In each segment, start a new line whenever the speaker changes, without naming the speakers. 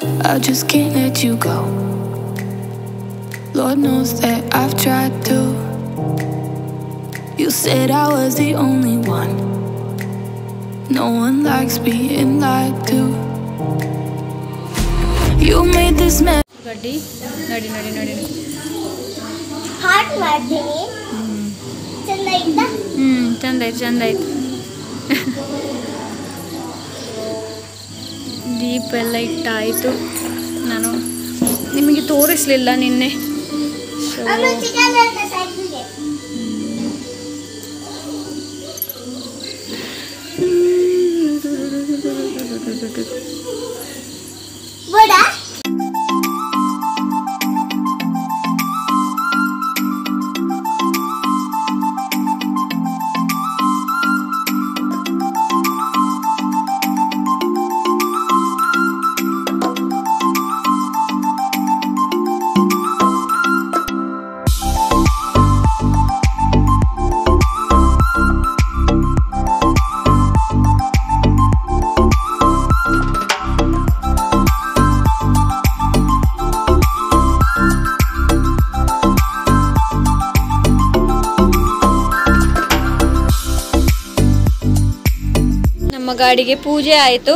I just can't let you go. Lord knows that I've tried to. You said I was the only one. No one likes being lied to. You made this mess.
ಗಡ್ಡಿ ನಡಿ ನಡಿ ನಡಿ
heart ಮಾಡ್ತೀನಿ ಚಂದ ಇದ್ದ
ಹ್ಞೂ ಚಂದ ಆಯ್ತು ಚಂದ ಆಯ್ತು ದೀಪ ಎಲ್ಲ ಇಟ್ಟಾಯಿತು ನಾನು ನಿಮಗೆ ತೋರಿಸ್ಲಿಲ್ಲ ನಿನ್ನೆ ಸೊ
ಆಮೇಲೆ ಚಿಕನ್ ಸೈಡ್ಗೆ ಬೋಡ
ನಮ್ಮ ಗಾಡಿಗೆ ಪೂಜೆ ಆಯಿತು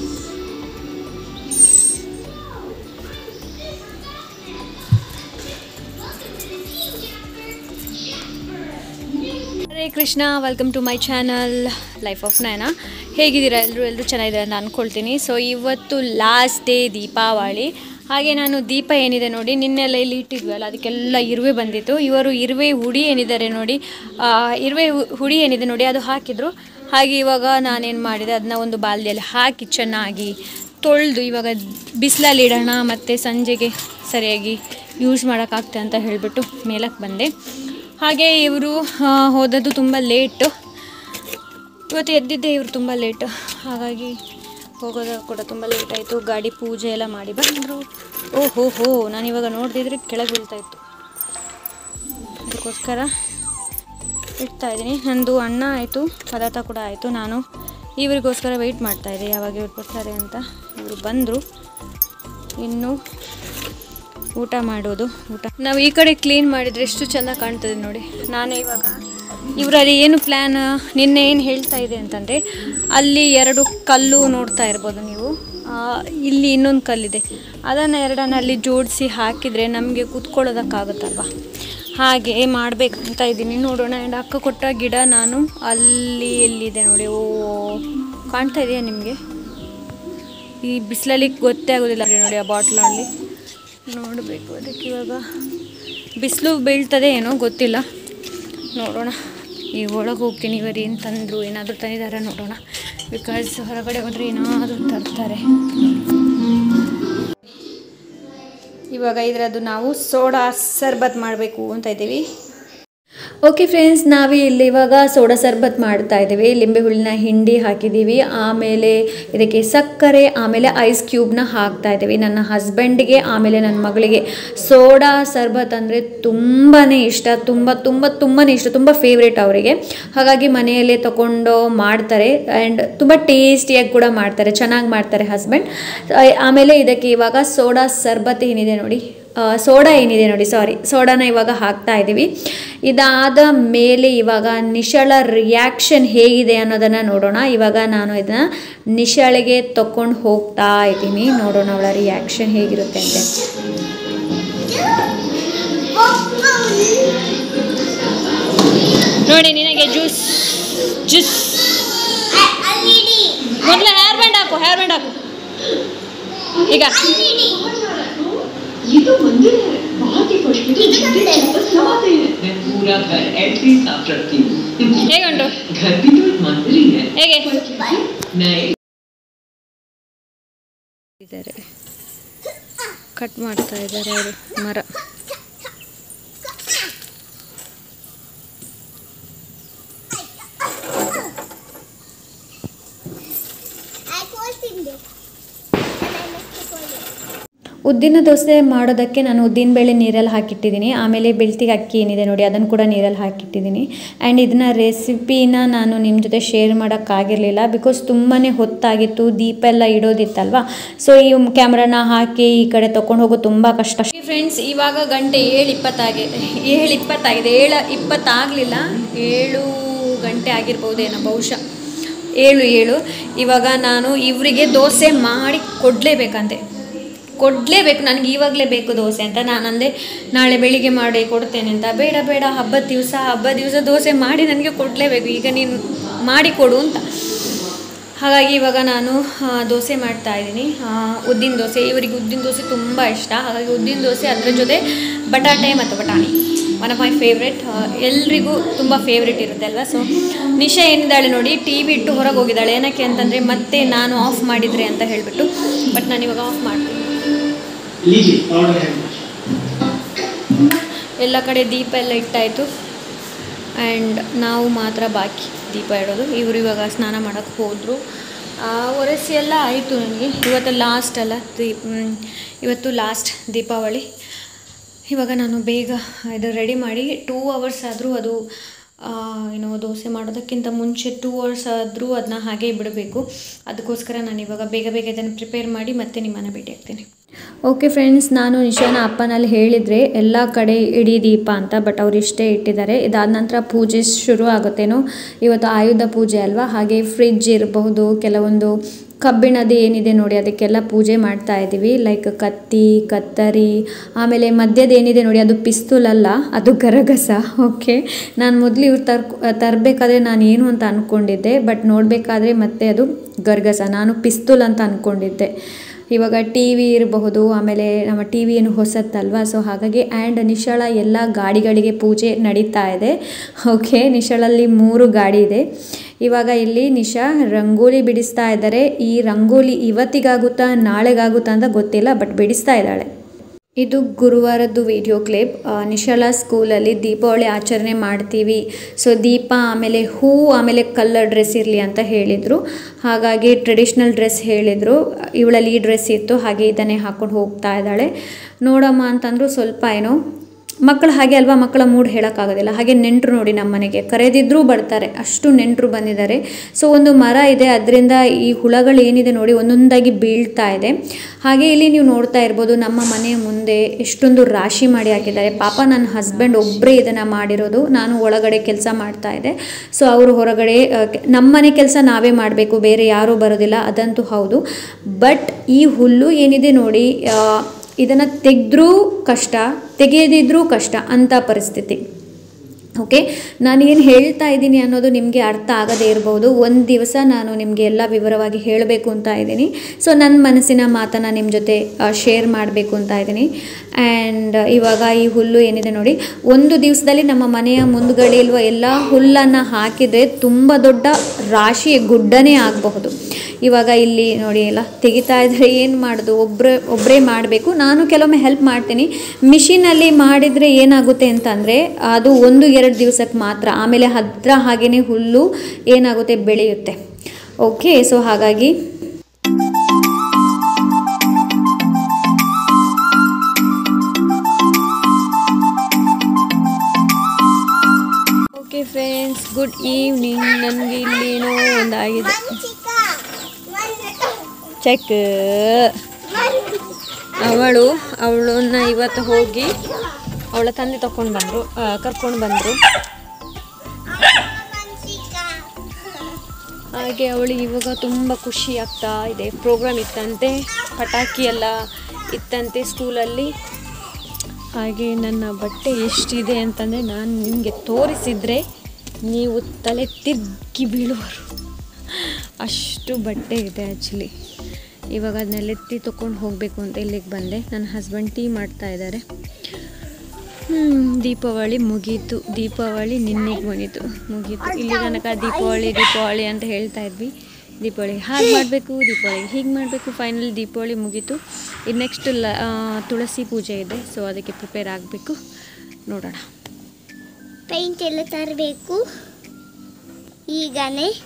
Hare Krishna welcome to my channel life of Nayana ಹೇಗಿದ್ದೀರಾ ಎಲ್ಲರೂ ಎಲ್ಲರೂ ಚೆನ್ನಾಗಿದ್ದಾರೆ ಅಂತ ಅಂದ್ಕೊಳ್ತೀನಿ ಸೊ ಇವತ್ತು ಲಾಸ್ಟ್ ಡೇ ದೀಪಾವಳಿ ಹಾಗೆ ನಾನು ದೀಪ ಏನಿದೆ ನೋಡಿ ನಿನ್ನೆಲ್ಲ ಇಲ್ಲಿ ಇಟ್ಟಿದ್ವಿ ಅಲ್ಲ ಅದಕ್ಕೆಲ್ಲ ಇರುವೆ ಬಂದಿತ್ತು ಇವರು ಇರುವೆ ಹುಡಿ ಏನಿದ್ದಾರೆ ನೋಡಿ ಆ, ಇರುವೆ ಹು- ಹುಡಿ ಏನಿದೆ ನೋಡಿ ಅದು ಹಾಕಿದ್ರು ಹಾಗೆ ಇವಾಗ ನಾನೇನು ಮಾಡಿದೆ ಅದನ್ನ ಒಂದು ಬಾಲ್ದಿಯಲ್ಲಿ ಹಾಕಿ ಚೆನ್ನಾಗಿ ತೊಳೆದು ಇವಾಗ ಬಿಸಿಲಲ್ಲಿ ಇಡೋಣ ಮತ್ತು ಸಂಜೆಗೆ ಸರಿಯಾಗಿ ಯೂಸ್ ಮಾಡೋಕ್ಕಾಗ್ತೆ ಅಂತ ಹೇಳಿಬಿಟ್ಟು ಮೇಲಕ್ಕೆ ಬಂದೆ ಹಾಗೆ ಇವರು ಹೋದದ್ದು ತುಂಬ ಲೇಟು ಇವತ್ತು ಎದ್ದಿದ್ದೆ ಇವರು ತುಂಬ ಲೇಟ್ ಹಾಗಾಗಿ ಹೋಗೋದು ಕೂಡ ತುಂಬ ಲೇಟ್ ಆಯಿತು ಗಾಡಿ ಪೂಜೆ ಎಲ್ಲ ಮಾಡಿ ಬಂದರು ಓಹೋ ಹೋ ನಾನು ಇವಾಗ ನೋಡ್ದಿದ್ರೆ ಕೆಳಗೆ ಬೀಳ್ತಾ ಇತ್ತು ಅದಕ್ಕೋಸ್ಕರ ಇಡ್ತಾ ಇದ್ದೀನಿ ನಂದು ಅನ್ನ ಆಯಿತು ಪದಾರ್ಥ ಕೂಡ ಆಯಿತು ನಾನು ಇವರಿಗೋಸ್ಕರ ವೆಯ್ಟ್ ಮಾಡ್ತಾ ಇದ್ದೆ ಯಾವಾಗ ಇವ್ರು ಬರ್ತಾರೆ ಅಂತ ಇವರು ಬಂದರು ಇನ್ನು ಊಟ ಮಾಡೋದು ಊಟ ನಾವು ಈ ಕಡೆ ಕ್ಲೀನ್ ಮಾಡಿದರೆ ಎಷ್ಟು ಚೆಂದ ಕಾಣ್ತದೆ ನೋಡಿ ನಾನು ಇವಾಗ ಇವರಲ್ಲಿ ಏನು ಪ್ಲ್ಯಾನ್ ನಿನ್ನೆ ಏನು ಹೇಳ್ತಾ ಇದೆ ಅಂತಂದರೆ ಅಲ್ಲಿ ಎರಡು ಕಲ್ಲು ನೋಡ್ತಾ ಇರ್ಬೋದು ನೀವು ಆ, ಇಲ್ಲಿ ಇನ್ನೊಂದು ಕಲ್ಲಿದೆ ಅದನ್ನು ಎರಡನ್ನ ಅಲ್ಲಿ ಜೋಡಿಸಿ ಹಾಕಿದರೆ ನಮಗೆ ಕೂತ್ಕೊಳ್ಳೋದಕ್ಕಾಗುತ್ತಲ್ವ ಹಾಗೆ ಮಾಡಬೇಕಂತ ಇದ್ದೀನಿ ನೋಡೋಣ ಆ್ಯಂಡ್ ಅಕ್ಕ ಕೊಟ್ಟ ಗಿಡ ನಾನು ಅಲ್ಲಿ ಎಲ್ಲಿದೆ ನೋಡಿ ಓ ಕಾಣ್ತಾ ಇದೆಯಾ ನಿಮಗೆ ಈ ಬಿಸಿಲಲ್ಲಿ ಗೊತ್ತೇ ಆಗೋದಿಲ್ಲ ರೀ ನೋಡಿ ಆ ಬಾಟ್ಲಲ್ಲಿ ನೋಡಬೇಕು ಅದಕ್ಕೆ ಇವಾಗ ಬಿಸಿಲು ಬೀಳ್ತದೆ ಏನೋ ಗೊತ್ತಿಲ್ಲ ನೋಡೋಣ ಈ ಒಳಗೆ ಹೋಗ್ತೀನಿ ಇವರು ಏನು ತಂದರು ಏನಾದರೂ ತಂದಿದ್ದಾರೆ ನೋಡೋಣ ಬಿಕಾಸ್ ಹೊರಗಡೆ ಹೋದರೆ ಏನಾದರೂ ತರ್ತಾರೆ ಇವಾಗ ಇದರದ್ದು ನಾವು ಸೋಡಾ ಸರ್ಬತ್ ಮಾಡಬೇಕು ಅಂತ ಇದ್ದೀವಿ ಓಕೆ ಫ್ರೆಂಡ್ಸ್ ನಾವು ಇಲ್ಲಿ ಇವಾಗ ಸೋಡಾ ಸರ್ಬತ್ ಮಾಡ್ತಾ ಇದ್ದೀವಿ ಲಿಂಬೆ ಹುಳಿನ ಹಿಂಡಿ ಹಾಕಿದ್ದೀವಿ ಆಮೇಲೆ ಇದಕ್ಕೆ ಸಕ್ಕರೆ ಆಮೇಲೆ ಐಸ್ ಕ್ಯೂಬ್ನ ಹಾಕ್ತಾ ಇದ್ದೀವಿ ನನ್ನ ಹಸ್ಬೆಂಡ್ಗೆ ಆಮೇಲೆ ನನ್ನ ಮಗಳಿಗೆ ಸೋಡಾ ಸರ್ಬತ್ ಅಂದರೆ ತುಂಬಾ ಇಷ್ಟ ತುಂಬ ತುಂಬ ತುಂಬಾ ಇಷ್ಟ ತುಂಬ ಫೇವ್ರೇಟ್ ಅವರಿಗೆ ಹಾಗಾಗಿ ಮನೆಯಲ್ಲೇ ತಗೊಂಡು ಮಾಡ್ತಾರೆ ಆ್ಯಂಡ್ ತುಂಬ ಟೇಸ್ಟಿಯಾಗಿ ಕೂಡ ಮಾಡ್ತಾರೆ ಚೆನ್ನಾಗಿ ಮಾಡ್ತಾರೆ ಹಸ್ಬೆಂಡ್ ಆಮೇಲೆ ಇದಕ್ಕೆ ಇವಾಗ ಸೋಡಾ ಸರ್ಬತ್ ಏನಿದೆ ನೋಡಿ ಆ, ಸೋಡಾ ಏನಿದೆ ನೋಡಿ ಸಾರಿ ಸೋಡಾನ ಇವಾಗ ಹಾಕ್ತಾ ಇದ್ದೀವಿ ಇದಾದ ಮೇಲೆ ಇವಾಗ ನಿಶಳ ರಿಯಾಕ್ಷನ್ ಹೇಗಿದೆ ಅನ್ನೋದನ್ನು ನೋಡೋಣ ಇವಾಗ ನಾನು ಇದನ್ನ ನಿಶಾಳಿಗೆ ತಕೊಂಡು ಹೋಗ್ತಾ ಇದ್ದೀನಿ ನೋಡೋಣ ಅವಳ ರಿಯಾಕ್ಷನ್ ಹೇಗಿರುತ್ತೆ ಅಂತ ನೋಡಿ ನಿನಗೆ ಜ್ಯೂಸ್ ಜ್ಯೂಸ್
ಅಲ್ಲಿಡಿ
ಮೊದಲು ಹೇರ್ ಬ್ಯಾಂಡ್ ಹಾಕು ಹೇರ್ ಬ್ಯಾಂಡ್ ಹಾಕು ಈಗ
ಅಲ್ಲಿಡಿ
ये तो मंदिर है बहुत ही खुशबू
कितने का मिलेगा?
बस नहाते हैं मैं पूरा घर ऐसे ही साफ रखती हूँ
ಹೇಗುಂಟು
घर भी तो एक मंदिर ही है
ಹೇಗೆ
नए
ಇದ್ದಾರೆ ಕಟ್ ಮಾಡ್ತಾ ಇದ್ದಾರೆ ಅವರು ಮರ
I called him there. And I must call him.
ಉದ್ದಿನ ದೋಸೆ ಮಾಡೋದಕ್ಕೆ ನಾನು ಉದ್ದಿನ ಬೇಳೆ ನೀರಲ್ಲಿ ಹಾಕಿಟ್ಟಿದ್ದೀನಿ ಆಮೇಲೆ ಬೆಳ್ತಿಗೆ ಅಕ್ಕಿ ಏನಿದೆ ನೋಡಿ ಅದನ್ನು ಕೂಡ ನೀರಲ್ಲಿ ಹಾಕಿಟ್ಟಿದ್ದೀನಿ ಆ್ಯಂಡ್ ಇದನ್ನ ರೆಸಿಪಿನ ನಾನು ನಿಮ್ಮ ಜೊತೆ ಶೇರ್ ಮಾಡೋಕ್ಕಾಗಿರಲಿಲ್ಲ ಬಿಕಾಸ್ ತುಂಬಾ ಹೊತ್ತಾಗಿತ್ತು ದೀಪ ಎಲ್ಲ ಇಡೋದಿತ್ತಲ್ವಾ ಸೊ ಈ ಕ್ಯಾಮ್ರಾನ ಹಾಕಿ ಈ ಕಡೆ ತೊಗೊಂಡು ಹೋಗೋದು ತುಂಬ ಕಷ್ಟ ಫ್ರೆಂಡ್ಸ್ ಇವಾಗ ಗಂಟೆ ಏಳು ಇಪ್ಪತ್ತಾಗಿದೆ ಏಳು ಇಪ್ಪತ್ತಾಗಿದೆ ಏಳು ಇಪ್ಪತ್ತಾಗಲಿಲ್ಲ ಏಳು ಗಂಟೆ ಆಗಿರ್ಬೋದೇನೋ ಬಹುಶಃ ಏಳು ಏಳು ಇವಾಗ ನಾನು ಇವರಿಗೆ ದೋಸೆ ಮಾಡಿ ಕೊಡಲೇಬೇಕಂತೆ ಕೊಡಲೇಬೇಕು ನನಗೆ ಇವಾಗಲೇ ಬೇಕು ದೋಸೆ ಅಂತ ನಾನು ಅಂದೆ ನಾಳೆ ಬೆಳಿಗ್ಗೆ ಮಾಡಿ ಕೊಡ್ತೇನೆ ಅಂತ ಬೇಡ ಬೇಡ ಹಬ್ಬದ ದಿವಸ ಹಬ್ಬದ ದಿವಸ ದೋಸೆ ಮಾಡಿ ನನಗೆ ಕೊಡಲೇಬೇಕು ಈಗ ನೀನು ಮಾಡಿ ಕೊಡು ಅಂತ ಹಾಗಾಗಿ ಇವಾಗ ನಾನು ಆ, ದೋಸೆ ಮಾಡ್ತಾ ಇದ್ದೀನಿ ಉದ್ದಿನ ದೋಸೆ ಇವರಿಗೆ ಉದ್ದಿನ ದೋಸೆ ತುಂಬ ಇಷ್ಟ ಹಾಗಾಗಿ ಉದ್ದಿನ ದೋಸೆ ಅದ್ರ ಜೊತೆ ಬಟಾಟೆ ಮತ್ತು ಬಟಾಣಿ ಒನ್ ಆಫ್ ಮೈ ಫೇವ್ರೆಟ್ ಎಲ್ರಿಗೂ ತುಂಬ ಫೇವ್ರೆಟ್ ಇರುತ್ತೆ ಅಲ್ವಾ ಸೊ ನಿಶಾ ಏನಿದ್ದಾಳೆ ನೋಡಿ ಟಿ ವಿ ಇಟ್ಟು ಹೊರಗೆ ಹೋಗಿದ್ದಾಳೆ ಏನಕ್ಕೆ ಅಂತಂದರೆ ಮತ್ತೆ ನಾನು ಆಫ್ ಮಾಡಿದರೆ ಅಂತ ಹೇಳಿಬಿಟ್ಟು ಬಟ್ ನಾನು ಇವಾಗ ಆಫ್ ಮಾಡ್ತೀನಿ
लीजिए ऑर्डर है
ಎಲ್ಲ ಕಡೆ ದೀಪ ಎಲ್ಲ ಇಟ್ಟಾಯಿತು ಆ್ಯಂಡ್ ನಾವು ಮಾತ್ರ ಬಾಕಿ ದೀಪ ಇಡೋದು ಇವರು ಇವಾಗ ಸ್ನಾನ ಮಾಡೋಕ್ಕೆ ಹೋದರು ಒರೆಸಿ ಎಲ್ಲ ಆಯಿತು ನನಗೆ ಇವತ್ತು ಲಾಸ್ಟ್ ಅಲ್ಲ ದೀಪ್ ಮ್, ಇವತ್ತು ಲಾಸ್ಟ್ ದೀಪಾವಳಿ ಇವಾಗ ನಾನು ಬೇಗ ಇದು ರೆಡಿ ಮಾಡಿ ಟೂ ಅವರ್ಸ್ ಆದರೂ ಅದು ಆ, ಏನು ದೋಸೆ ಮಾಡೋದಕ್ಕಿಂತ ಮುಂಚೆ ಟೂ ಅವರ್ಸ್ ಆದರೂ ಅದನ್ನ ಹಾಗೆ ಬಿಡಬೇಕು ಅದಕ್ಕೋಸ್ಕರ ನಾನು ಇವಾಗ ಬೇಗ ಬೇಗ ಇದನ್ನು ಪ್ರಿಪೇರ್ ಮಾಡಿ ಮತ್ತೆ ನಿಮ್ಮನ್ನು ಭೇಟಿ ಆಗ್ತೀನಿ ಓಕೆ ಫ್ರೆಂಡ್ಸ್ ನಾನು ನಿಶಾನ ಅಪ್ಪನಲ್ಲಿ ಹೇಳಿದರೆ ಎಲ್ಲ ಕಡೆ ಇಡೀ ದೀಪ ಅಂತ ಬಟ್ ಅವ್ರು ಇಷ್ಟೇ ಇಟ್ಟಿದ್ದಾರೆ ಇದಾದ ನಂತರ ಪೂಜೆ ಶುರು ಆಗುತ್ತೇನೋ ಇವತ್ತು ಆಯುಧ ಪೂಜೆ ಅಲ್ವಾ ಹಾಗೆ ಫ್ರಿಡ್ಜ್ ಇರಬಹುದು ಕೆಲವೊಂದು ಕಬ್ಬಿಣದ ಏನಿದೆ ನೋಡಿ ಅದಕ್ಕೆಲ್ಲ ಪೂಜೆ ಮಾಡ್ತಾ ಇದ್ದೀವಿ ಲೈಕ್ ಕತ್ತಿ ಕತ್ತರಿ ಆಮೇಲೆ ಮಧ್ಯದ ಏನಿದೆ ನೋಡಿ ಅದು ಪಿಸ್ತೂಲ್ ಅಲ್ಲ ಅದು ಗರಗಸ ಓಕೆ ನಾನು ಮೊದಲು ಇವ್ರು ತರ್ ತರಬೇಕಾದ್ರೆ ನಾನು ಏನು ಅಂತ ಅಂದ್ಕೊಂಡಿದ್ದೆ ಬಟ್ ನೋಡಬೇಕಾದ್ರೆ ಮತ್ತೆ ಅದು ಗರ್ಗಸ ನಾನು ಪಿಸ್ತೂಲ್ ಅಂತ ಅಂದ್ಕೊಂಡಿದ್ದೆ ಇವಾಗ ಟಿ ವಿ ಇರಬಹುದು ಆಮೇಲೆ ನಮ್ಮ ಟಿ ವಿ ಏನು ಹೊಸತ್ತಲ್ವಾ ಸೊ ಹಾಗಾಗಿ ಆ್ಯಂಡ್ ನಿಶಾಳ ಎಲ್ಲ ಗಾಡಿಗಳಿಗೆ ಪೂಜೆ ನಡೀತಾ ಇದೆ ಓಕೆ ನಿಶಾಳಲ್ಲಿ ಮೂರು ಗಾಡಿ ಇದೆ ಇವಾಗ ಇಲ್ಲಿ ನಿಶಾ ರಂಗೋಲಿ ಬಿಡಿಸ್ತಾ ಇದ್ದಾರೆ ಈ ರಂಗೋಲಿ ಇವತ್ತಿಗಾಗುತ್ತಾ ನಾಳೆಗಾಗುತ್ತಾ ಅಂತ ಗೊತ್ತಿಲ್ಲ ಬಟ್ ಬಿಡಿಸ್ತಾ ಇದ್ದಾಳೆ ಇದು ಗುರುವಾರದ್ದು ವಿಡಿಯೋ ಕ್ಲಿಪ್ ಆ, ನಿಶಾಲ ಸ್ಕೂಲಲ್ಲಿ ದೀಪಾವಳಿ ಆಚರಣೆ ಮಾಡ್ತೀವಿ ಸೊ ದೀಪ ಆಮೇಲೆ ಹೂ ಆಮೇಲೆ ಕಲರ್ ಡ್ರೆಸ್ ಇರಲಿ ಅಂತ ಹೇಳಿದರು ಹಾಗಾಗಿ ಟ್ರೆಡಿಷ್ನಲ್ ಡ್ರೆಸ್ ಹೇಳಿದರು ಇವಳಲ್ಲಿ ಈ ಡ್ರೆಸ್ ಇತ್ತು ಹಾಗೆ ಇದನ್ನೇ ಹಾಕ್ಕೊಂಡು ಹೋಗ್ತಾ ಇದ್ದಾಳೆ ನೋಡಮ್ಮ ಅಂತಂದ್ರು ಸ್ವಲ್ಪ ಏನೋ ಮಕ್ಕಳು ಹಾಗೆ ಅಲ್ವಾ ಮಕ್ಕಳ ಮೂಡ್ ಹೇಳೋಕ್ಕಾಗೋದಿಲ್ಲ ಹಾಗೆ ನೆಂಟರು ನೋಡಿ ನಮ್ಮ ಮನೆಗೆ ಕರೆದಿದ್ರೂ ಬರ್ತಾರೆ ಅಷ್ಟು ನೆಂಟರು ಬಂದಿದ್ದಾರೆ ಸೊ ಒಂದು ಮರ ಇದೆ ಅದರಿಂದ ಈ ಹುಳಗಳು ಏನಿದೆ ನೋಡಿ ಒಂದೊಂದಾಗಿ ಬೀಳ್ತಾ ಇದೆ ಹಾಗೆ ಇಲ್ಲಿ ನೀವು ನೋಡ್ತಾ ಇರ್ಬೋದು ನಮ್ಮ ಮನೆಯ ಮುಂದೆ ಎಷ್ಟೊಂದು ರಾಶಿ ಮಾಡಿ ಹಾಕಿದ್ದಾರೆ ಪಾಪ ನನ್ನ ಹಸ್ಬೆಂಡ್ ಒಬ್ಬರೇ ಇದನ್ನು ಮಾಡಿರೋದು ನಾನು ಒಳಗಡೆ ಕೆಲಸ ಮಾಡ್ತಾ ಇದ್ದೆ ಸೊ ಅವರು ಹೊರಗಡೆ ಆ, ಕೆ- ನಮ್ಮ ಮನೆ ಕೆಲಸ ನಾವೇ ಮಾಡಬೇಕು ಬೇರೆ ಯಾರೂ ಬರೋದಿಲ್ಲ ಅದಂತೂ ಹೌದು ಬಟ್ ಈ ಹುಲ್ಲು ಏನಿದೆ ನೋಡಿ ಆ, ಇದನ್ನು ತೆಗೆದ್ರೂ ಕಷ್ಟ ತೆಗೆಯದಿದ್ರೂ ಕಷ್ಟ ಅಂಥ ಪರಿಸ್ಥಿತಿ ಓಕೆ ನಾನು ಏನು ಹೇಳ್ತಾ ಇದ್ದೀನಿ ಅನ್ನೋದು ನಿಮಗೆ ಅರ್ಥ ಆಗದೇ ಇರಬಹುದು ಒಂದು ದಿವಸ ನಾನು ನಿಮಗೆ ಎಲ್ಲ ವಿವರವಾಗಿ ಹೇಳಬೇಕು ಅಂತ ಇದ್ದೀನಿ ಸೊ ನನ್ನ ಮನಸ್ಸಿನ ಮಾತನ್ನು ನಿಮ್ಮ ಜೊತೆ ಶೇರ್ ಮಾಡಬೇಕು ಅಂತ ಇದ್ದೀನಿ ಆ್ಯಂಡ್ ಇವಾಗ ಈ ಹುಲ್ಲು ಏನಿದೆ ನೋಡಿ ಒಂದು ದಿವಸದಲ್ಲಿ ನಮ್ಮ ಮನೆಯ ಮುಂದುಗಡೆ ಇರುವ ಎಲ್ಲ ಹುಲ್ಲನ್ನು ಹಾಕಿದರೆ ತುಂಬ ದೊಡ್ಡ ರಾಶಿ ಗುಡ್ಡನೇ ಆಗಬಹುದು ಇವಾಗ ಇಲ್ಲಿ ನೋಡಿ ಎಲ್ಲ ತೆಗಿತಾ ಇದ್ರೆ ಏನು ಮಾಡೋದು ಒಬ್ಬರೇ ಒಬ್ಬರೇ ಮಾಡಬೇಕು ನಾನು ಕೆಲವೊಮ್ಮೆ ಹೆಲ್ಪ್ ಮಾಡ್ತೀನಿ ಮಿಷಿನಲ್ಲಿ ಮಾಡಿದರೆ ಏನಾಗುತ್ತೆ ಅಂತಂದರೆ ಅದು ಒಂದು ಎರಡು ದಿವಸಕ್ಕೆ ಮಾತ್ರ ಆಮೇಲೆ ಹತ್ರ ಹಾಗೆಯೇ ಹುಲ್ಲು ಏನಾಗುತ್ತೆ ಬೆಳೆಯುತ್ತೆ ಓಕೆ ಸೊ ಹಾಗಾಗಿ ಓಕೆ ಫ್ರೆಂಡ್ಸ್ ಗುಡ್ ಈವ್ನಿಂಗ್ ನನಗೆ ಇಲ್ಲಿ ಏನೋ ಒಂದಾಗಿದೆ ಚೆಕ್ ಅವಳು ಅವಳನ್ನ ಇವತ್ತು ಹೋಗಿ ಅವಳ ತಂದೆ ತಕೊಂಡು ಬಂದರು ಕರ್ಕೊಂಡು ಬಂದರು ಹಾಗೆ ಅವಳಿಗೆ ಇವಾಗ ತುಂಬ ಖುಷಿ ಆಗ್ತಾ ಇದೆ ಪ್ರೋಗ್ರಾಮ್ ಇತ್ತಂತೆ ಪಟಾಕಿ ಎಲ್ಲ ಇತ್ತಂತೆ ಸ್ಕೂಲಲ್ಲಿ ಹಾಗೆ ನನ್ನ ಬಟ್ಟೆ ಎಷ್ಟಿದೆ ಅಂತಂದರೆ ನಾನು ನಿಮಗೆ ತೋರಿಸಿದರೆ ನೀವು ತಲೆ ತಿರುಗಿ ಬೀಳುವರು ಅಷ್ಟು ಬಟ್ಟೆ ಇದೆ ಆ್ಯಕ್ಚುಲಿ ಇವಾಗ ಅದನ್ನೆಲ್ಲ ಎತ್ತಿ ತೊಗೊಂಡು ಹೋಗಬೇಕು ಅಂತ ಇಲ್ಲಿಗೆ ಬಂದೆ ನನ್ನ ಹಸ್ಬೆಂಡ್ ಟೀ ಮಾಡ್ತಾ ಇದ್ದಾರೆ ಹ್ಮ್, ದೀಪಾವಳಿ ಮುಗೀತು ದೀಪಾವಳಿ ನಿನ್ನೆಗೆ ಮುಗೀತು ಮುಗೀತು ಇಲ್ಲಿ ತನಕ ದೀಪಾವಳಿ ದೀಪಾವಳಿ ಅಂತ ಹೇಳ್ತಾ ಇದ್ವಿ ದೀಪಾವಳಿ ಹಾಗೆ ಮಾಡಬೇಕು ದೀಪಾವಳಿ ಹೀಗೆ ಮಾಡಬೇಕು ಫೈನಲ್ ದೀಪಾವಳಿ ಮುಗೀತು ಇನ್ನು ನೆಕ್ಸ್ಟ್ ಲ ಆ, ತುಳಸಿ ಪೂಜೆ ಇದೆ ಸೊ ಅದಕ್ಕೆ ಪ್ರಿಪೇರ್ ಆಗಬೇಕು ನೋಡೋಣ
ಪೇಂಟ್ ಎಲ್ಲ ತರಬೇಕು ಈಗನೇ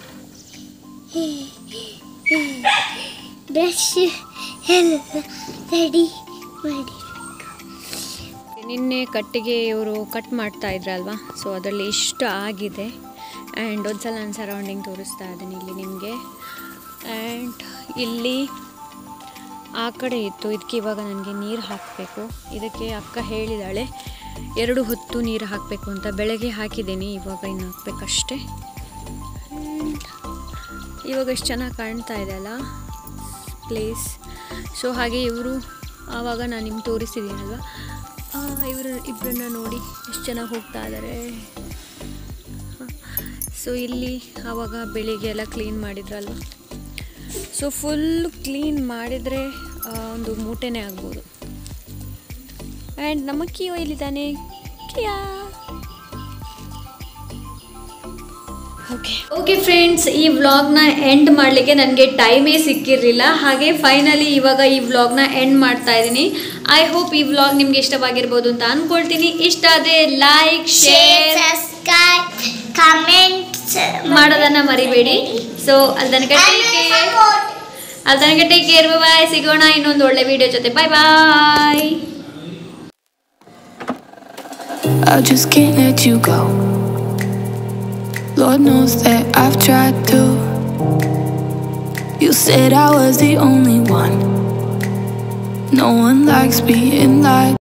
ಬ್ರಷ್ ಎಲ್ಲ ರೆಡಿ ಮಾಡಿ
ನಿನ್ನೆ ಕಟ್ಟಿಗೆ ಇವರು ಕಟ್ ಮಾಡ್ತಾ ಇದ್ರಲ್ವಾ ಸೊ ಅದರಲ್ಲಿ ಇಷ್ಟ ಆಗಿದೆ ಆ್ಯಂಡ್ ಒಂದ್ಸಲ ನಾನು ಸರೌಂಡಿಂಗ್ ತೋರಿಸ್ತಾ ಇದ್ದೀನಿ ಇಲ್ಲಿ ನಿಮಗೆ ಆ್ಯಂಡ್ ಇಲ್ಲಿ ಆ ಕಡೆ ಇತ್ತು ಇದಕ್ಕೆ ಇವಾಗ ನನಗೆ ನೀರು ಹಾಕಬೇಕು ಇದಕ್ಕೆ ಅಕ್ಕ ಹೇಳಿದಾಳೆ ಎರಡು ಹೊತ್ತು ನೀರು ಹಾಕಬೇಕು ಅಂತ ಬೆಳಗ್ಗೆ ಹಾಕಿದ್ದೀನಿ ಇವಾಗ ಇನ್ನು ಹಾಕಬೇಕಷ್ಟೇ ಇವಾಗ ಎಷ್ಟು ಚೆನ್ನಾಗಿ ಕಾಣ್ತಾ ಇದೆ ಅಲ್ಲ ಪ್ಲೇಸ್ ಸೊ ಹಾಗೆ ಇವರು ಆವಾಗ ನಾನು ನಿಮ್ಗೆ ತೋರಿಸಿದ್ದೀನಲ್ವ ಇವರು ಇಬ್ಬರನ್ನ ನೋಡಿ ಎಷ್ಟು ಚೆನ್ನಾಗಿ ಹೋಗ್ತಾ ಇದ್ದಾರೆ ಸೊ ಇಲ್ಲಿ ಆವಾಗ ಬೆಳಿಗ್ಗೆ ಎಲ್ಲ ಕ್ಲೀನ್ ಮಾಡಿದ್ರಲ್ವ ಸೊ ಫುಲ್ ಕ್ಲೀನ್ ಮಾಡಿದರೆ ಒಂದು ಮೂಟೆನೇ ಆಗ್ಬೋದು ಆ್ಯಂಡ್ ನಮ್ಮ ಕಿಯೋ ಎಲ್ಲಿದ್ದಾನೆ ಕಿಯಾ ಓಕೆ ಓಕೆ ಫ್ರೆಂಡ್ಸ್ ಈ ವ್ಲಾಗ್ನ ಎಂಡ್ ಮಾಡಲಿಕ್ಕೆ ನನಗೆ ಟೈಮೇ ಸಿಕ್ಕಿರಲಿಲ್ಲ ಹಾಗೆ ಫೈನಲಿ ಇವಾಗ ಈ ವ್ಲಾಗ್ನ ಎಂಡ್ ಮಾಡ್ತಾ ಇದ್ದೀನಿ ಐ ಹೋಪ್ ಈ ವ್ಲಾಗ್ ನಿಮ್ಗೆ ಇಷ್ಟವಾಗಿರ್ಬೋದು ಅಂತ ಅಂದ್ಕೊಳ್ತೀನಿ ಇಷ್ಟ ಆದರೆ like
share
share
subscribe comments
ಮಾಡೋದನ್ನ ಮರಿಬೇಡಿ ಸೊ ಅಲ್ದನಕ ಅಲ್ದನಕ ಟೇಕ್ ಕೇರ್ ಬಾಯ್ ಸಿಗೋಣ ಇನ್ನೊಂದು ಒಳ್ಳೆ ವಿಡಿಯೋ ಜೊತೆ ಬಾಯ್ ಬಾಯ್
I just can't let you go. Lord knows that I've tried to. You said I was the only one. No one likes being lied